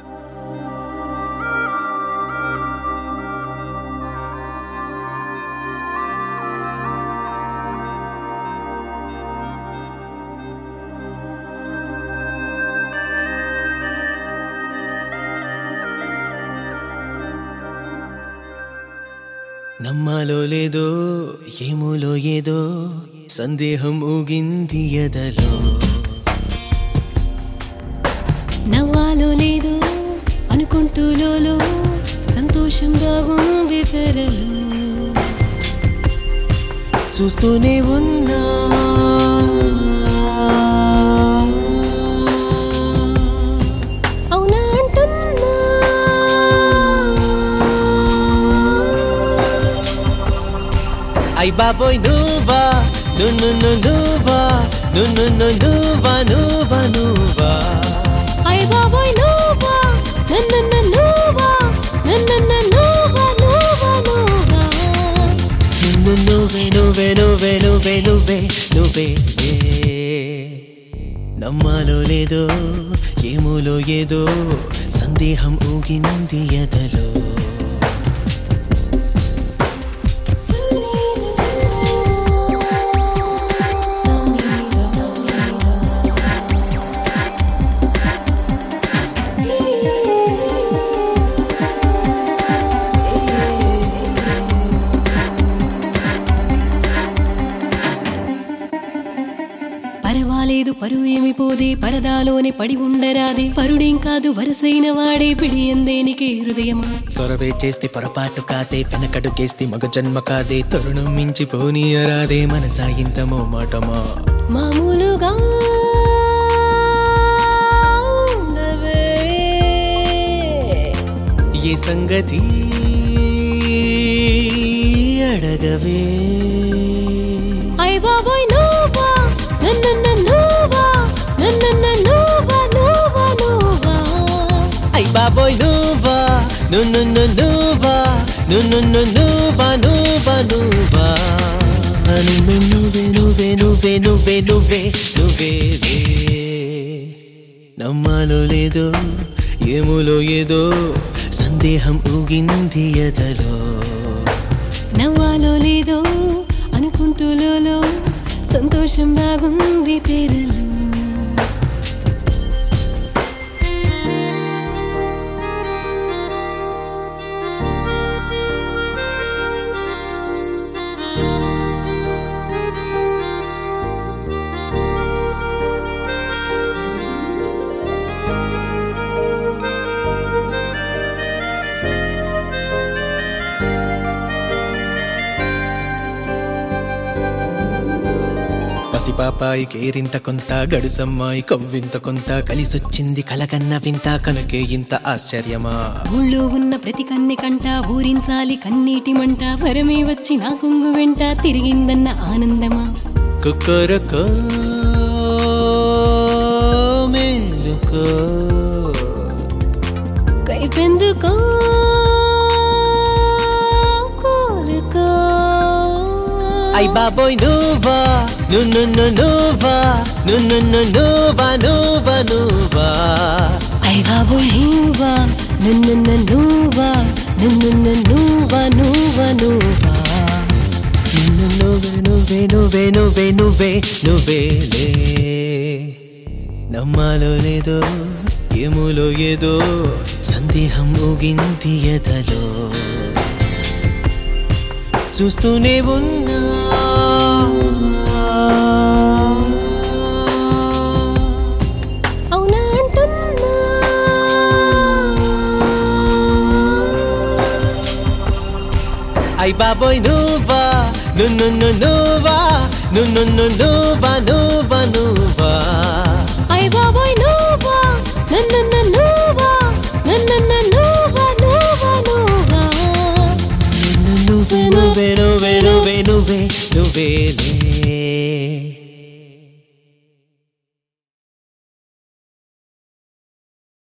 నమ్మాలో లేదో ఏమోలో ఏదో సందేహం ఊగింది ఎదలో నవ్వాలో లేదో అనుకుంటూ లోలో సంతోషం దాగుంది తెరలు చూస్తూనే ఉన్నా అవునా అంటున్నా ఐ బాబోయ్ నువ్వా నున్ను నువ్వా నున్ను నువ్వా నువ్వా నువ్వా అయ్ బాబోయ్ నువ్వా నన్ను నువ్వా నన్ను నువ్వా నువ్వా నువ్వా నిన్ను నువ్వే నువ్వే నువ్వే నువ్వే నువ్వే నువ్వే నమ్మాలో లేదో ఏమోలో ఏదో సందేహం ఊగింది ఎదలో పర్వాలేదు పరువు ఏమి పోదే పరదాలోనే పడి ఉండరాదే పరుడేం కాదు వరసైన వాడే పిడి ఎందేనికి హృదయమా సొరవే చేస్తే పొరపాటు కాదే వెనకడుకేస్తే మగ జన్మ కాదే తరుణం మించి పోనీయరాదే మనసా ఇంతమో మాటమా మామూలుగా ఉండవే. ఏ సంగతి అడగవే అయ్ బాబోయ్ నువ్వా నన్ను నువ్వా నన్ను నువ్వా నువ్వా నువ్వా ఐ బాబోయ్ నువ్వా నున్ను నువ్వా నున్ను నువ్వా నువ్వా నువ్వా నిన్ను నువ్వే నువ్వే నువ్వే నువ్వే నువ్వే నువ్వే వే. నమ్మాలో లేదో ఏమోలో ఏదో సందేహం ఊగింది ఎదలో నవ్వాలో లేదో అనుకుంటూ లోలో సంతోషం దాగుంది తెరలు పసిపాపాయి కేరింత కొంత గడుసమ్మాయి కవ్వింత కొంత కలిసొచ్చింది కలకన్న వింత కనుకే ఇంత ఆశ్చర్యమా ఊళ్ళో ఉన్న ప్రతి కన్నె కంట ఊరించాలి కన్నీటి మంట వరమే వచ్చి నా కొంగు వెంట తిరిగిందన్న ఆనందమా కుక్కరకో మేలుకో కైపెందుకో కోలుకో ఐ బాబోయ్ నువ్వా నున్ను నువ్వా నున్ను నువ్వా నువ్వా నువ్వా ఐ బాబోయ్ నువ్వా నన్ను నువ్వా నన్ను నువ్వా నువ్వా నువ్వా నిన్ను నువ్వే నువ్వే నువ్వే నువ్వే నువ్వే నువ్వేలే నమ్మాలో లేదో ఏమోలో ఏదో సందేహం ఊగింది ఎదలో చూస్తూనే ఉన్నా అవునా అంటున్నా ఐ బాబోయ్ నువ్వా నున్ను నువ్వా నున్ను నువ్వా నువ్వా నువ్వా ఐ బాబోయ్ నువ్వా నన్ను నువ్వా నన్ను నువ్వా నువ్వా నువ్వా నువ్వే నువ్వే నువ్వే నువ్వే నువ్వే నువ్వేలే